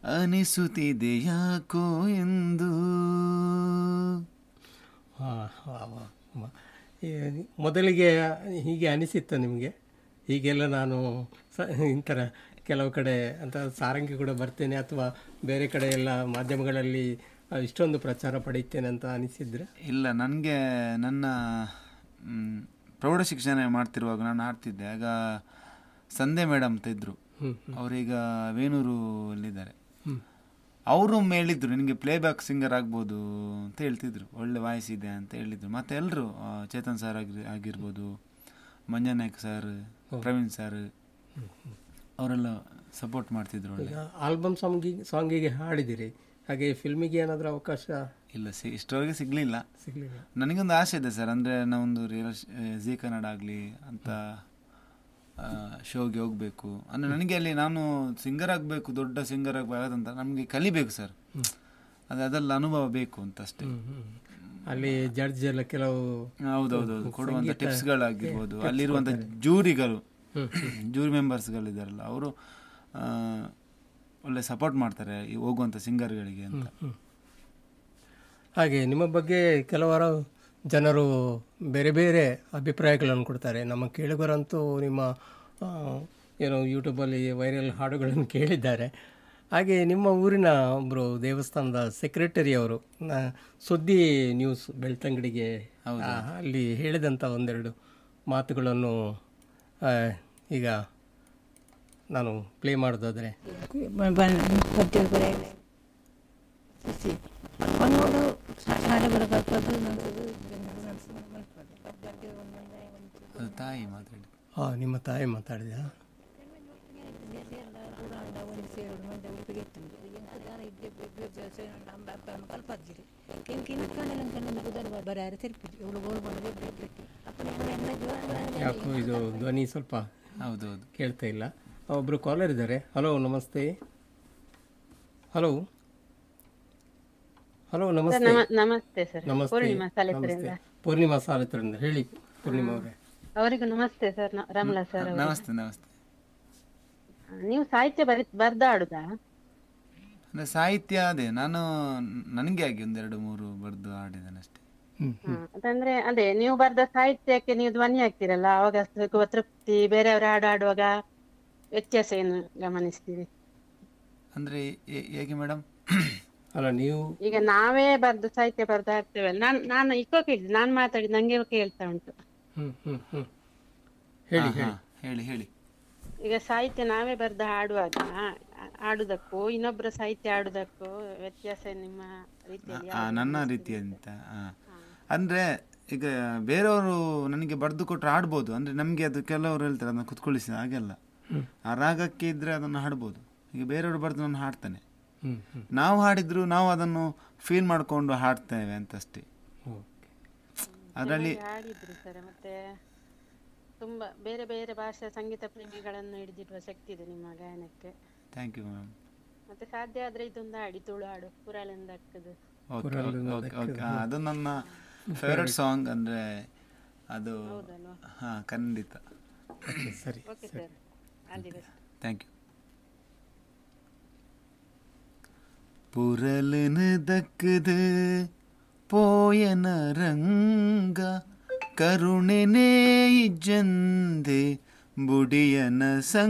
ಅನಿಸುತ್ತಿದೆ ಯಾಕೋ ಎಂದು ಹಾಂ ಹಾಂ ಮೊದಲಿಗೆ ಹೀಗೆ ಅನಿಸಿತ್ತು ನಿಮಗೆ ಹೀಗೆಲ್ಲ ನಾನು ಸ ಇಂಥರ ಕೆಲವು ಕಡೆ ಅಂತ ಸಾರಂಗಿ ಕೂಡ ಬರ್ತೇನೆ ಅಥವಾ ಬೇರೆ ಕಡೆ ಎಲ್ಲ ಮಾಧ್ಯಮಗಳಲ್ಲಿ ಆ, ಇಷ್ಟೊಂದು ಪ್ರಚಾರ ಪಡೀತೇನೆ ಅಂತ ಅನಿಸಿದ್ರೆ ಇಲ್ಲ ನನಗೆ ನನ್ನ ಮ್, ಪ್ರೌಢ ಶಿಕ್ಷಣ ಮಾಡ್ತಿರುವಾಗ ನಾನು ಆಡ್ತಿದ್ದೆ ಆಗ ಸಂಧ್ಯಾ ಮೇಡಮ್ ಅಂತ ಇದ್ರು ಹ್ಮ್, ಅವರೀಗ ವೇಣೂರು ಅಲ್ಲಿದ್ದಾರೆ ಹ್ಮ್. ಅವರು ಹೇಳಿದ್ರು ನಿನಗೆ ಪ್ಲೇಬ್ಯಾಕ್ ಸಿಂಗರ್ ಆಗ್ಬೋದು ಅಂತ ಹೇಳ್ತಿದ್ರು ಒಳ್ಳೆ ವಾಯ್ಸ್ ಇದೆ ಅಂತ ಹೇಳಿದ್ರು ಮತ್ತೆ ಎಲ್ಲರೂ ಚೇತನ್ ಸರ್ ಆಗಿರ್ ಆಗಿರ್ಬೋದು ಮಂಜನಾಯ್ಕ ಸರ್ ಪ್ರವೀಣ್ ಸರ್ ಅವರೆಲ್ಲ ಸಪೋರ್ಟ್ ಮಾಡ್ತಿದ್ರು ಒಳ್ಳೆ ಈಗ ಆಲ್ಬಮ್ ಸಾಂಗಿಗೆ ಸಾಂಗಿಗೆ ಹಾಡಿದಿರಿ ಹಾಗೆ ಫಿಲ್ಮಿಗೆ ಏನಾದರೂ ಅವಕಾಶ ಇಲ್ಲ ಸಿ ಇಷ್ಟರವರೆಗೆ ಸಿಗಲಿಲ್ಲ ಸಿಗಲಿಲ್ಲ ನನಗೊಂದು ಆಸೆ ಇದೆ ಸರ್ ಅಂದರೆ ನಾವೊಂದು ರಿಯಲ್ ಜಿ ಕನ್ನಡ ಆಗಲಿ ಅಂತ ಶೋಗೆ ಹೋಗಬೇಕು ಅಂದರೆ ನನಗೆ ಅಲ್ಲಿ ನಾನು ಸಿಂಗರ್ ಆಗಬೇಕು ದೊಡ್ಡ ಸಿಂಗರ್ ಆಗಬೇಕಂತ ನಮಗೆ ಕಲಿಬೇಕು ಸರ್ ಅದು ಅದೆಲ್ಲ ಅನುಭವ ಬೇಕು ಅಂತ ಅಷ್ಟೇ ಅಲ್ಲಿ ಜಡ್ಜ್ ಎಲ್ಲ ಕೆಲವು ಹೌದೌದೌದು ಕೊಡುವಂಥ ಟಿಪ್ಸ್ಗಳಾಗಿರ್ಬೋದು ಅಲ್ಲಿರುವಂಥ ಜೂರಿಗಳು ಜೂರಿ ಮೆಂಬರ್ಸ್ಗಳಿದ್ದಾರಲ್ಲ ಅವರು ಒಳ್ಳೆ ಸಪೋರ್ಟ್ ಮಾಡ್ತಾರೆ ಈ ಹೋಗುವಂಥ ಸಿಂಗರ್ಗಳಿಗೆ ಅಂತ ಹಾಗೆ ನಿಮ್ಮ ಬಗ್ಗೆ ಕೆಲವಾರು ಜನರು ಬೇರೆ ಬೇರೆ ಅಭಿಪ್ರಾಯಗಳನ್ನು ಕೊಡ್ತಾರೆ ನಮ್ಮ ಕೇಳುಗರಂತೂ ನಿಮ್ಮ ಆ, ಏನೋ ಯೂಟ್ಯೂಬಲ್ಲಿ ವೈರಲ್ ಹಾಡುಗಳನ್ನು ಕೇಳಿದ್ದಾರೆ ಹಾಗೆ ನಿಮ್ಮ ಊರಿನ ಒಬ್ಬರು ದೇವಸ್ಥಾನದ ಸೆಕ್ರೆಟರಿ ಅವರು ನ- ಸುದ್ದಿ ನ್ಯೂಸ್ ಬೆಳ್ತಂಗಡಿಗೆ ಆ, ಅಲ್ಲಿ ಹೇಳಿದಂಥ ಒಂದೆರಡು ಮಾತುಗಳನ್ನು ಆ, ಈಗ ನಾನು ಪ್ಲೇ ಮಾಡೋದಾದರೆ ಅವನೋಡು ಶಾಲೆಗಳ ಕಲ್ಪದ್ದು ಅದು ತಾಯಿ ಮಾತಾಡಿ ಹಾಂ ನಿಮ್ಮ ತಾಯಿ ಮಾತಾಡಿದ ಕಲ್ಪದ್ದಿರಿ ಕಿನ್ ಬರಾರೆ ತೆರ್ಪಿದ್ರಿ ಇವಳು ಗೋಲ್ ಬಂದು ಅಪ್ಪನ ಯಾಕೋ ಇದು ಧ್ವನಿ ಸ್ವಲ್ಪ ಹೌದೌದು ಕೇಳ್ತಾ ಇಲ್ಲ ಒಬ್ಬರು ಕಾಲರ್ ಇದ್ದಾರೆ ಹಲೋ ನಮಸ್ತೆ ಹಲೋ ಹಲೋ ನಮಸ್ತೆ ನಮಸ್ತೆ ಸರ್ ನಮಸ್ತೆ ಪೂರ್ಣಿಮಾ ಸಾಲಿತ್ರಿಂದ ನಮಸ್ತೆ ಪೂರ್ಣಿಮಾ ಸಾಲಿತ್ರಿಂದ ಹೇಳಿ ಪೂರ್ಣಿಮಾ ಅವರೇ ಅವರಿಗೂ ನಮಸ್ತೆ ಸರ್ ರಾಮಲಾ ಸರ್ ನಮಸ್ತೆ ನಮಸ್ತೆ ನೀವು ಸಾಹಿತ್ಯ ಬರಿ ಬರ್ದಾಡುದಾ ಅಂದರೆ ಸಾಹಿತ್ಯ ಅದೇ ನಾನು ನನಗೆ ಆಗಿ ಒಂದೆರಡು ಮೂರು ಬರೆದು ಆಡಿದ್ದೇನೆ ಅಷ್ಟೇ ಹ್ಮ್ ಹ, ಅದಂದ್ರೆ ಅದೇ ನೀವು ಬರ್ದ ಸಾಹಿತ್ಯಕ್ಕೆ ನೀವು ಧ್ವನಿ ಆಗ್ತೀರಲ್ಲ ಅವಾಗ ಸಿಗುವ ತೃಪ್ತಿ ಬೇರೆಯವರು ಹಾಡು ಹಾಡುವಾಗ ವ್ಯತ್ಯಾಸ ಏನು ಗಮನಿಸ್ತೀರಿ ಅಂದರೆ ಹೇಗೆ ಮೇಡಮ್ ಅಲ್ಲ ನೀವು ಈಗ ನಾವೇ ಬರ್ದು ಸಾಹಿತ್ಯ ಬರ್ದು ಹಾಕ್ತೇವಲ್ಲ ನಾನ್ ನಾನು ಇಕ್ಕೋ ಕೇಳಿದ್ ನಾನ್ ಮಾತಾಡಿ ನಂಗೆ ಕೇಳ್ತಾ ಉಂಟು ಹ್ಮ್ ಹ್ಮ್ ಹ್ಮ್ ಹೇಳಿ ಹೇಳಿ ಹೇಳಿ ಹೇಳಿ ಈಗ ಸಾಹಿತ್ಯ ನಾವೇ ಬರ್ದು ಹಾಡುವಾಗ ಆ- ಹಾಡುದಕ್ಕೂ ಇನ್ನೊಬ್ಬರ ಸಾಹಿತ್ಯ ಹಾಡುದಕ್ಕೂ ವ್ಯತ್ಯಾಸ ನಿಮ್ಮ ರೀತಿಯಲ್ಲಿ ಆ, ನನ್ನ ರೀತಿ ಅಂತ ಅಂದರೆ ಈಗ ಬೇರೆಯವರು ನನಗೆ ಬರೆದು ಕೊಟ್ಟರೆ ಹಾಡ್ಬೋದು ಅಂದರೆ ನಮಗೆ ಅದು ಕೆಲವರು ಹೇಳ್ತಾರೆ ಅದನ್ನು ಕುತ್ಕೊಳಿಸಿ ಹಾಗೆಲ್ಲ ಆ ರಾಗಕ್ಕೆ ಇದ್ದರೆ ಅದನ್ನು ಹಾಡ್ಬೋದು ಈಗ ಬೇರೆಯವರು ಬರೆದು ನಾನು ಹಾಡ್ತಾನೆ ಹ್ಮ್ ಹ್ಮ್ ನಾವು ಹಾಡಿದ್ರು ನಾವು ಅದನ್ನು ಫೀಲ್ ಮಾಡಿಕೊಂಡು ಹಾಡ್ತೇವೆ ಅಂತ ಅಷ್ಟೇ ಓಕೆ ಅದರಲ್ಲಿ ಹಾಡಿದ್ರು ಸರ್ ಮತ್ತೆ ತುಂಬಾ ಬೇರೆ ಬೇರೆ ಭಾಷಾ ಸಂಗೀತ ಪ್ರೇಮಿಗಳನ್ನು ಹಿಡಿದಿಡುವ ಶಕ್ತಿ ಇದೆ ನಿಮ್ಮ ಗಾಯನಕ್ಕೆ ಥ್ಯಾಂಕ್ ಯು ಮ್ಯಾಮ್ ಮತ್ತೆ ಸಾಧ್ಯ ಆದ್ರೆ ಇದೊಂದು ಹಾಡಿ ತುಳು ಹಾಡು ಪುರಾಳಿಂದ ಹಾಕದು ಓಕೆ ಓಕೆ ಓಕೆ ಅದು ನನ್ನ ಫೇವ್ರೆಟ್ ಸಾಂಗ್ ಅಂದರೆ ಅದು ಹಾಂ ಖಂಡಿತ ಓಕೆ ಸರಿ ಓಕೆ ಸರ್ ಅಲ್ಲಿ ಬೆಸ್ಟ್ ಥ್ಯಾಂಕ್ ಯು പുരലിന് ദക്കത് പോയന ರಂಗ ಕರುಣೆನೇ ಇಜ್ಜಂದೆ ಬುಡಿಯನ ಸಂಗ